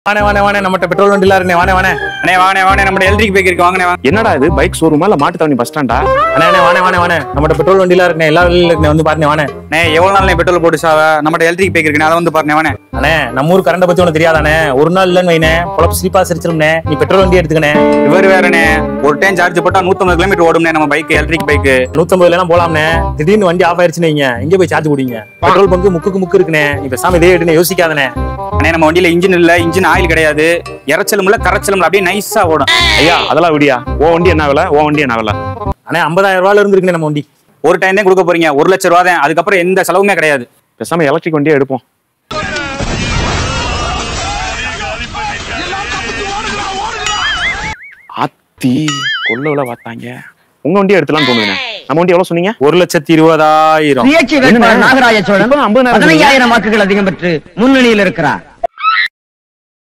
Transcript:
வாணே வாணே வாணே நம்மகிட்ட பெட்ரோல் வண்டிலாம் இருக்குண்ணே வாணே வாணே அண்ணே வாங்கண்ணே வாங்கண்ணே நம்ம எலக்ட்ரிக் பைக் இருக்கு வாங்கண்ணே வாங்க என்னடா இது பைக் ஷோரூமா இல்ல மாட்டு தவணி பஸ் ஸ்டாண்டா அண்ணே அண்ணே வாணே வாணே வாணே நம்மகிட்ட பெட்ரோல் வண்டிலாம் இருக்குண்ணே எல்லா வழியிலும் இருக்குண்ணே வந்து பாருண்ணே வாணே அண்ணே எவ்வளவு நாள் பெட்ரோல் போட்டு சாவ நம்மகிட்ட எலக்ட்ரிக் பைக் இருக்குண்ணே அதை வந்து பாருண்ணே வாண்ணே அண்ணே நம்ம ஊர் கரண்ட பத்தி உனக்கு தெரியாதானே ஒரு நாள் இல்லைன்னு வைனே பொழப்பு ஸ்லீப்பா சிரிச்சிரும்னே நீ பெட்ரோல் வண்டி எடுத்துக்கண்ணே இவர் வேறண்ணே ஒரு டைம் சார்ஜ் போட்டா 150 கிலோமீட்டர் ஓடும்ண்ணே நம்ம பைக் எலக்ட்ரிக் பைக் நூத்தம்பதுல எல்லாம் போலாம்னே திடீர்னு வண்டி ஆஃப் ஆயிருச்சுன்னு வைங்க எங்க போய் சார்ஜ் குடிங்க பெட்ரோல் பங்கு முக்குக்கு முக்கு இருக்குண்ணே நீ பேசாம இதே எடுன்னு யோசிக்காதனே அண்ணே நம்ம வண்டியில இன்ஜின் இல்ல இன்ஜின் ஆயில் கிடையாது இறச்சலும் இல்ல கரைச்சலும் இல்ல அப்படியே நைஸா ஓடும் ஐயா அதெல்லாம் விடியா ஓ வண்டி என்ன விலை ஓ வண்டி என்ன விலை அண்ணே ஐம்பதாயிரம் ரூபாயில இருந்துருக்குண்ணே நம்ம வண்டி ஒரு டைம் தான் கொடுக்க போறீங்க ஒரு லட்சம் ரூபா தான் அதுக்கப்புறம் எந்த செலவுமே கிடையாது பேசாம எலக்ட்ரிக் வண்டியே எடுப்போம் ஆத்தி கொல்ல விலை பார்த்தாங்க உங்க வண்டியை எடுத்துலாம் தோணுதுண்ணே நம்ம வண்டி எவ்வளவு சொன்னீங்க ஒரு லட்சத்தி இருபதாயிரம் சுயேட்சை வேட்பாளர் என்னண்ணே? நாகராஜ சோழன் இப்ப 50,000 பதினையாயிரம் வாக்குகள் அதிகம் பெற்று முன்னணியில் இருக்கிறார்